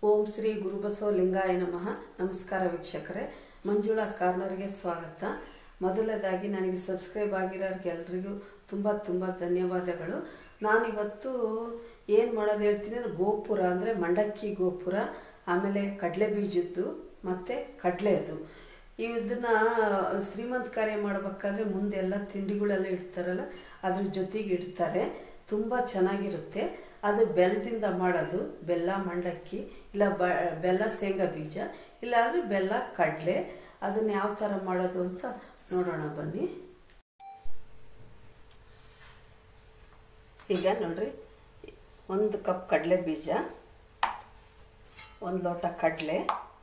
ಓಂ ಶ್ರೀ ಗುರುಬಸವ ಲಿಂಗಾಯ ನಮಃ ನಮಸ್ಕಾರ ವೀಕ್ಷಕರೇ ಮಂಜುಳಾ ಕಾರ್ನರ್ಗೆ ಸ್ವಾಗತ ಮೊದಲನೇದಾಗಿ ನನಗೆ ಸಬ್ಸ್ಕ್ರೈಬ್ ಆಗಿರೋರಿಗೆಲ್ರಿಗೂ ತುಂಬ ತುಂಬ ಧನ್ಯವಾದಗಳು ನಾನಿವತ್ತು ಏನು ಮಾಡೋದು ಹೇಳ್ತೀನಿ ಅಂದ್ರೆ ಗೋಪುರ ಅಂದರೆ ಮಂಡಕ್ಕಿ ಗೋಪುರ ಆಮೇಲೆ ಕಡಲೆ ಬೀಜದ್ದು ಮತ್ತು ಕಡಲೆದು ಇದನ್ನು ಶ್ರೀಮಂತ ಕಾರ್ಯ ಮಾಡಬೇಕಾದ್ರೆ ಮುಂದೆ ಎಲ್ಲ ತಿಂಡಿಗಳೆಲ್ಲ ಇಡ್ತಾರಲ್ಲ ಅದ್ರ ಜೊತೆಗೆ ಇಡ್ತಾರೆ ತುಂಬ ಚೆನ್ನಾಗಿರುತ್ತೆ ಅದು ಬೆಲ್ಲದಿಂದ ಮಾಡೋದು ಬೆಲ್ಲ ಮಂಡಕ್ಕಿ ಇಲ್ಲ ಬ ಬೆಲ್ಲ ಶೇಂಗಾ ಬೀಜ ಇಲ್ಲಾಂದರೆ ಬೆಲ್ಲ ಕಡಲೆ ಅದನ್ನು ಯಾವ ಥರ ಮಾಡೋದು ಅಂತ ನೋಡೋಣ ಬನ್ನಿ ಈಗ ನೋಡ್ರಿ ಒಂದು ಕಪ್ ಕಡಲೆ ಬೀಜ ಒಂದು ಲೋಟ ಕಡಲೆ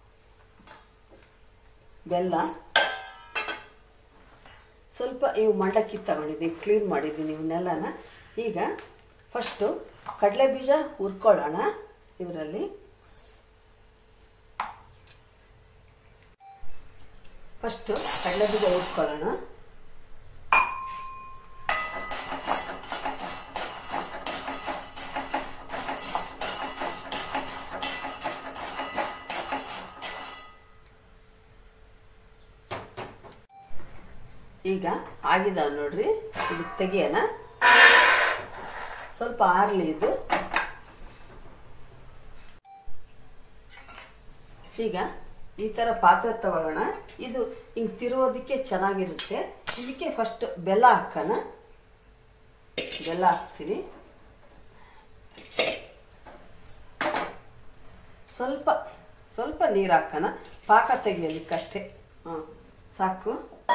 ಬೆಲ್ಲ ಸ್ವಲ್ಪ ಇವು ಮಂಡಕ್ಕಿ ತಗೊಂಡಿದ್ದೀನಿ ಕ್ಲೀನ್ ಮಾಡಿದ್ದೀನಿ ಇವನ್ನೆಲ್ಲನ ಈಗ ಫಸ್ಟು ಕಡಲೆ ಬೀಜ ಹುರ್ಕೊಳ್ಳೋಣ ಇದರಲ್ಲಿ ಫಸ್ಟು ಕಡಲೆ ಬೀಜ ಹುರ್ಕೊಳ್ಳೋಣ ಈಗ ಆಗಿದಾವೆ ನೋಡ್ರಿ ಇದು ತೆಗಿಯೋಣ ಸ್ವಲ್ಪ ಆರಲಿ ಇದು ಈಗ ಈ ಥರ ಪಾತ್ರೆ ತಗೊಳ್ಳೋಣ ಇದು ಹಿಂಗೆ ತಿರುವುದಕ್ಕೆ ಚೆನ್ನಾಗಿರುತ್ತೆ ಇದಕ್ಕೆ ಫಸ್ಟ್ ಬೆಲ್ಲ ಹಾಕೋಣ ಬೆಲ್ಲ ಹಾಕ್ತೀನಿ ಸ್ವಲ್ಪ ಸ್ವಲ್ಪ ನೀರು ಹಾಕೋಣ ಪಾಕ ತೆಗಿಯೋದಕ್ಕಷ್ಟೇ ಹಾಂ ಸಾಕು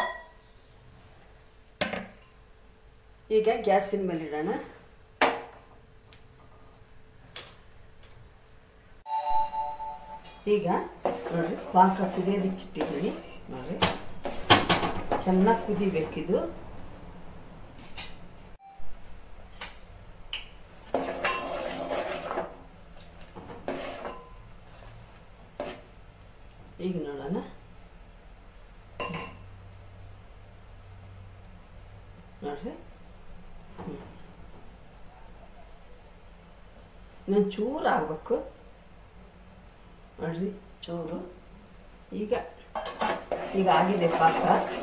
ಈಗ ಗ್ಯಾಸಿನ ಮೇಲೆ ಇಡೋಣ ಈಗ ನೋಡಿರಿ ಪಾಕ ಕುದಿಯೋದಕ್ಕೆ ಇಟ್ಟಿದ್ದೀನಿ ನೋಡಿರಿ ಚೆನ್ನಾಗಿ ಕುದಿಬೇಕಿದು ಈಗ ನೋಡೋಣ ನೋಡ್ರಿ ಇನ್ನೊಂದು ಚೂರು ಆಗಬೇಕು ನೋಡ್ರಿ ಚೂರು ಈಗ ಈಗ ಆಗಿದೆ ಪಾಕ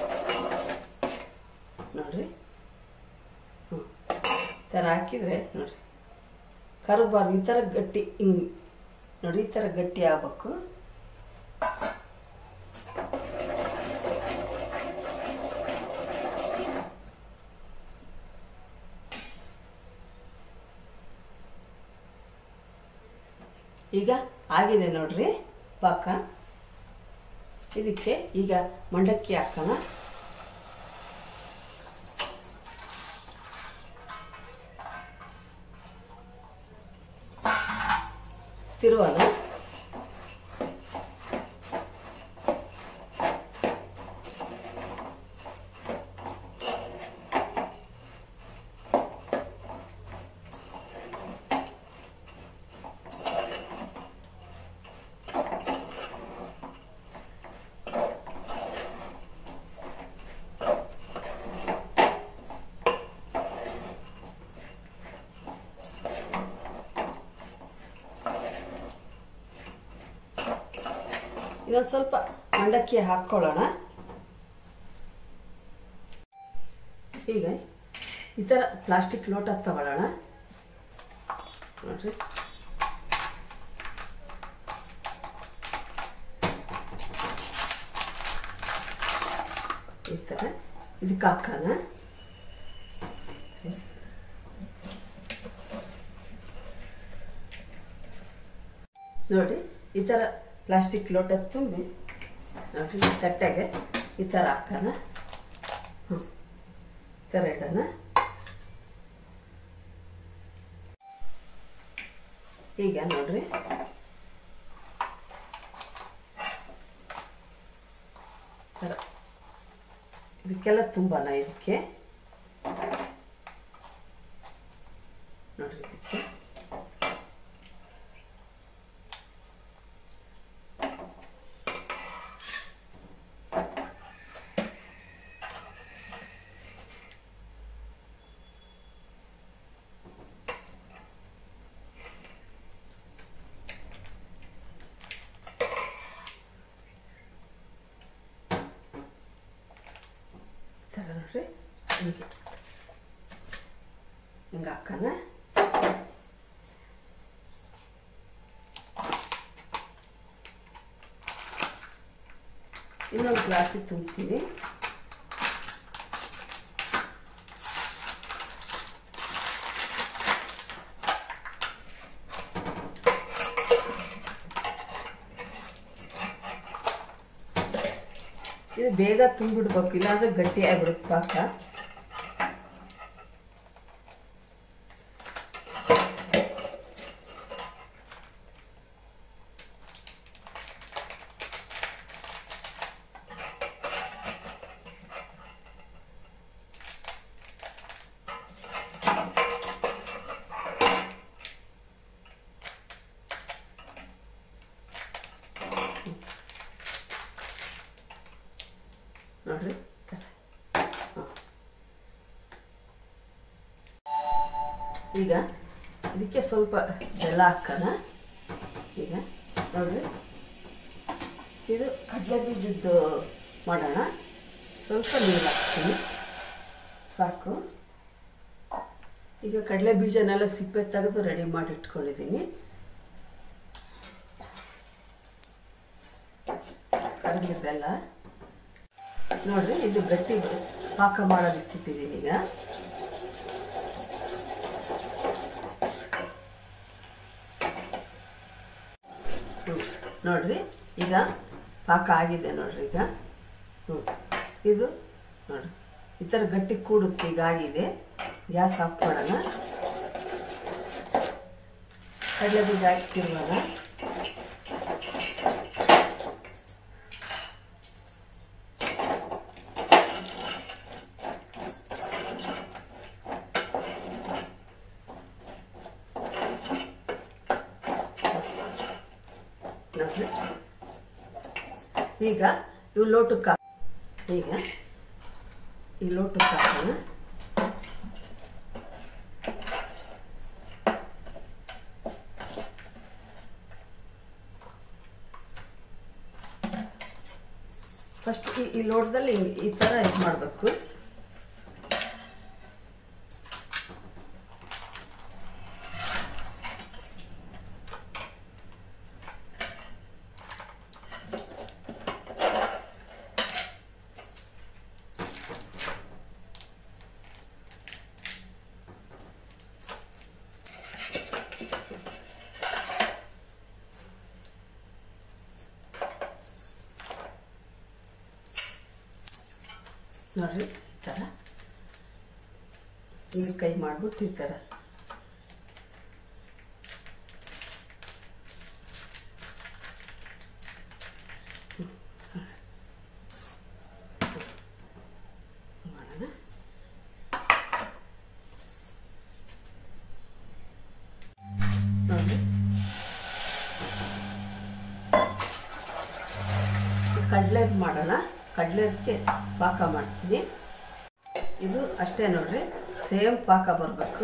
ನೋಡ್ರಿ ಹ್ಞೂ ಈ ಥರ ಹಾಕಿದರೆ ನೋಡ್ರಿ ಕರಬಾರ್ದು ಈ ಥರ ಗಟ್ಟಿ ಹಿಂಗೆ ನೋಡಿ ಈ ಥರ ಗಟ್ಟಿ ಆಗಬೇಕು ಈಗ ಆಗಿದೆ ನೋಡ್ರಿ ಪಾಕ ಇದಕ್ಕೆ ಈಗ ಮಂಡಕ್ಕಿ ಹಾಕೋಣ ತಿರುವಲ್ಲ ಇನ್ನೊಂದು ಸ್ವಲ್ಪ ಮಂಡಕ್ಕಿ ಹಾಕ್ಕೊಳ್ಳೋಣ ಈಗ ಈ ಥರ ಪ್ಲಾಸ್ಟಿಕ್ ಲೋಟ ತಗೊಳ್ಳೋಣ ನೋಡ್ರಿ ಈ ಥರ ಇದಕ್ಕೆ ಹಾಕೋಣ ನೋಡಿ ಈ ಥರ ಪ್ಲಾಸ್ಟಿಕ್ ಲೋಟ ತುಂಬಿ ನೋಡಿ ತಟ್ಟೆಗೆ ಈ ಥರ ಹಾಕೋಣ ಹ್ಞೂ ಈ ಥರ ಇಡೋಣ ಈಗ ನೋಡ್ರಿ ಥರ ಇದಕ್ಕೆಲ್ಲ ತುಂಬಾನ ಇದಕ್ಕೆ ನೋಡ್ರಿ ಇದಕ್ಕೆ ಹೀಗೆ ಹಿಂಗೆ ಹಾಕೋಣ ಇನ್ನೊಂದು ಗ್ಲಾಸಿಗೆ ತುಂಬ್ತೀನಿ ಇದು ಬೇಗ ತುಂಬಿಡ್ಬೇಕು ಇಲ್ಲಾಂದ್ರೆ ಗಟ್ಟಿ ಆಗ್ಬಿಡುತ್ತೆ ಪಾಕ ನೋಡ್ರಿ ಈ ಥರ. ಹ. ಈಗ ಇದಕ್ಕೆ ಸ್ವಲ್ಪ ಬೆಲ್ಲ ಹಾಕೋಣ ಈಗ ನೋಡ್ರಿ ಇದು ಕಡಲೆ ಬೀಜದ್ದು ಮಾಡೋಣ ಸ್ವಲ್ಪ ನೀರು ಹಾಕ್ತೀನಿ ಸಾಕು ಈಗ ಕಡಲೆ ಬೀಜನೆಲ್ಲ ಸಿಪ್ಪೆ ತೆಗೆದು ರೆಡಿ ಮಾಡಿ ಇಟ್ಕೊಂಡಿದ್ದೀನಿ ಕರಗಿ ಬೆಲ್ಲ ನೋಡ್ರಿ ಇದು ಗಟ್ಟಿ ಪಾಕ ಮಾಡೋದಕ್ಕೆ ಇಟ್ಟಿದ್ದೀನಿ ಈಗ ಹ್ಮ್. ನೋಡ್ರಿ ಈಗ ಪಾಕ ಆಗಿದೆ ನೋಡ್ರಿ ಈಗ ಹ್ಞೂ ಇದು ನೋಡ್ರಿ ಈ ಥರ ಗಟ್ಟಿ ಕೂಡುತ್ತೆ ಈಗ ಆಗಿದೆ ಗ್ಯಾಸ್ ಆಫ್ ಮಾಡೋಣ ಕಡಲೆ ಬೀಜ ಹಾಕ್ತಿರುವಾಗ ನೋಡ್ರಿ ಈಗ ಇವು ಲೋಟಕ್ಕೆ ಹಾಕ್- ಈಗ ಈ ಲೋಟಕ್ಕೆ ಹಾಕೋಣ ಫಸ್ಟ್ ಈ ಈ ಲೋಟದಲ್ಲಿ ಹಿಂಗೆ ಈ ಥರ ಇದು ಮಾಡಬೇಕು ನೋಡ್ರಿ ಈ ಥರ ನೀರು ಕೈ ಮಾಡ್ಬಿಟ್ಟು ಈ ಥರ ಮಾಡೋಣ ನೋಡಿ ಕಡಲೆದು ಮಾಡೋಣ ಕಡಲೆದಕ್ಕೆ ಪಾಕ ಮಾಡ್ತೀನಿ ಇದು ಅಷ್ಟೇ ನೋಡ್ರಿ ಸೇಮ್ ಪಾಕ ಬರಬೇಕು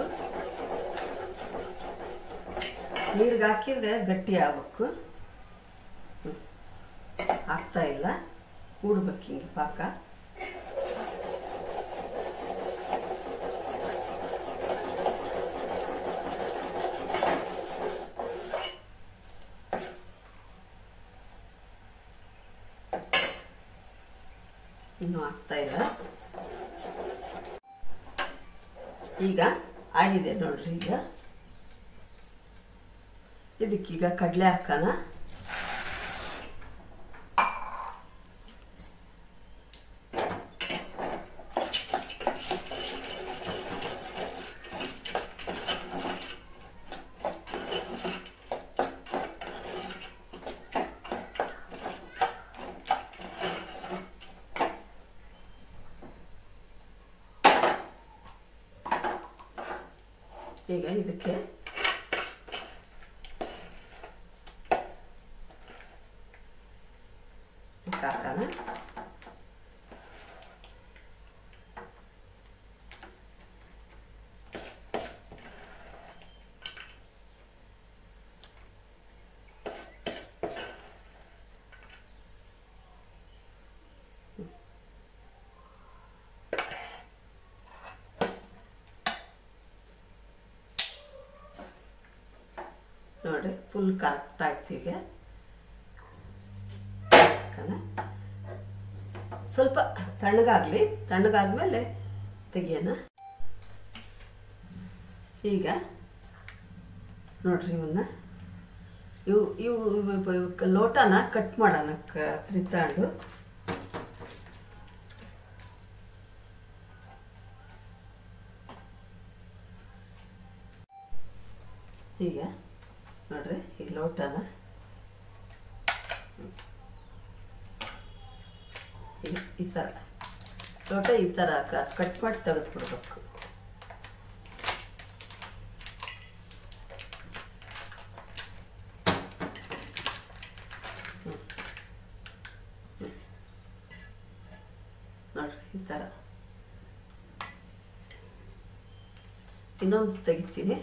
ನೀರಿಗೆ ಹಾಕಿದರೆ ಗಟ್ಟಿ ಆಗ್ಬೇಕು ಹ್ಮ್. ಆಗ್ತಾ ಇಲ್ಲ ಕೂಡ್ಬೇಕು ಹಿಂಗೆ ಪಾಕ ಇನ್ನೂ ಆಗ್ತಾ ಇಲ್ಲ ಈಗ ಆಗಿದೆ ನೋಡ್ರಿ ಈಗ ಇದಕ್ಕೀಗ ಕಡಲೆ ಹಾಕೋಣ ಈಗ ಇದಕ್ಕೆ ಇದಕ್ಕೆ ಹಾಕೋಣ ನೋಡಿ ಫುಲ್ ಕರೆಕ್ಟ್ ಆಯ್ತು ಈಗ ಕಣ ಸ್ವಲ್ಪ ತಣ್ಣಗಾಗಲಿ ತಣ್ಣಗಾದ್ಮೇಲೆ ತೆಗಿಯೋಣ ಈಗ ನೋಡ್ರಿ ಇವನ್ನ ಇವು ಇವು ಇವು- ಇವು ಲೋಟನ ಕಟ್ ಮಾಡೋಣ ಕತ್ರಿ ತಗೊಂಡು ಈಗ ನೋಡ್ರಿ ಈ ಲೋಟನ ಈ- ಈ ಥರ ಲೋಟ ಈ ಥರ ಕಟ್ ಮಾಡಿ ತೆಗೆದುಬಿಡ್ಬೇಕು ನೋಡ್ರಿ ಈ ಥರ ಇನ್ನೊಂದು ತೆಗಿತೀನಿ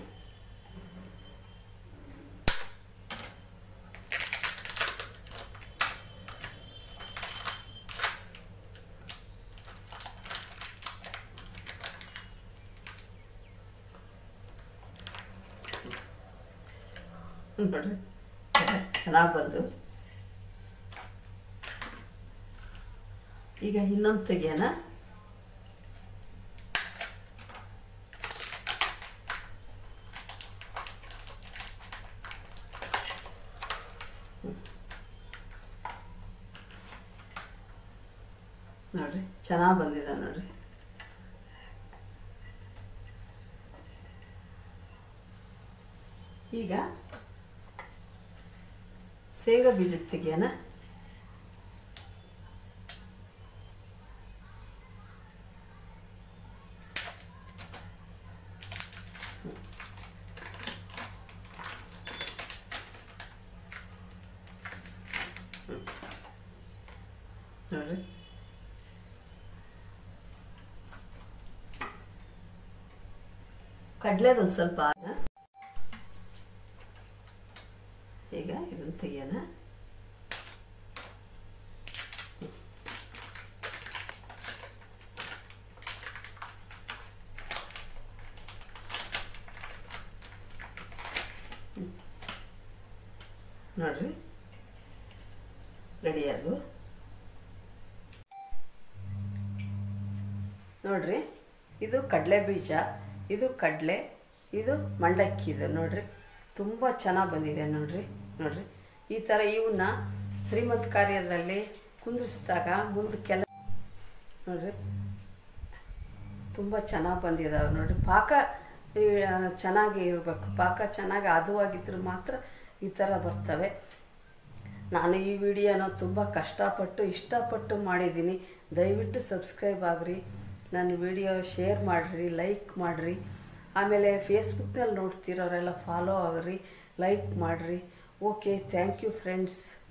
ನೋಡ್ರಿ ಚೆನ್ನಾಗಿ ಬಂದು ಈಗ ಇನ್ನೊಂದು ತೆಗಿಯೋಣ ನೋಡ್ರಿ ಚೆನ್ನಾಗಿ ಬಂದಿದೆ ನೋಡ್ರಿ ಈಗ ಶೇಂಗಾ ಬೀಜ ತೆಗಿಯೋಣ ನೋಡ್ರಿ ಕಡಲೆದೊಂದು ಸ್ವಲ್ಪ ಹಾಕೋಣ. ಈಗ ಇದನ್ನು ತೆಗಿಯೋಣ ನೋಡ್ರಿ ರೆಡಿ ಅದು ನೋಡ್ರಿ ಇದು ಕಡಲೆ ಬೀಜ ಇದು ಕಡಲೆ ಇದು ಮಂಡಕ್ಕಿ ಇದು ನೋಡ್ರಿ ತುಂಬ ಚೆನ್ನಾಗಿ ಬಂದಿದೆ ನೋಡ್ರಿ ನೋಡ್ರಿ ಈ ಥರ ಇವನ್ನ ಶ್ರೀಮಂತ ಕಾರ್ಯದಲ್ಲಿ ಕುಂದಿರಿಸಿದಾಗ ಮುಂದಕ್ಕೆಲ್ಲ ನೋಡ್ರಿ ತುಂಬ ಚೆನ್ನಾಗಿ ಬಂದಿದ್ದಾವೆ ನೋಡ್ರಿ ಪಾಕ ಈ, ಆ, ಚೆನ್ನಾಗಿ ಇರಬೇಕು ಪಾಕ ಚೆನ್ನಾಗಿ ಹದವಾಗಿದ್ರೆ ಮಾತ್ರ ಈ ಥರ ಬರ್ತವೆ ನಾನು ಈ ವಿಡಿಯೋನ ತುಂಬ ಕಷ್ಟಪಟ್ಟು ಇಷ್ಟಪಟ್ಟು ಮಾಡಿದ್ದೀನಿ ದಯವಿಟ್ಟು ಸಬ್ಸ್ಕ್ರೈಬ್ ಆಗಿರಿ ನನ್ನ ವಿಡಿಯೋ ಶೇರ್ ಮಾಡಿರಿ ಲೈಕ್ ಮಾಡಿರಿ ಆಮೇಲೆ ಫೇಸ್ಬುಕ್ನಲ್ಲಿ ನೋಡ್ತಿರೋರೆಲ್ಲ ಫಾಲೋ ಆಗಿರಿ ಲೈಕ್ ಮಾಡಿರಿ ಓಕೆ ಥ್ಯಾಂಕ್ ಯು ಫ್ರೆಂಡ್ಸ್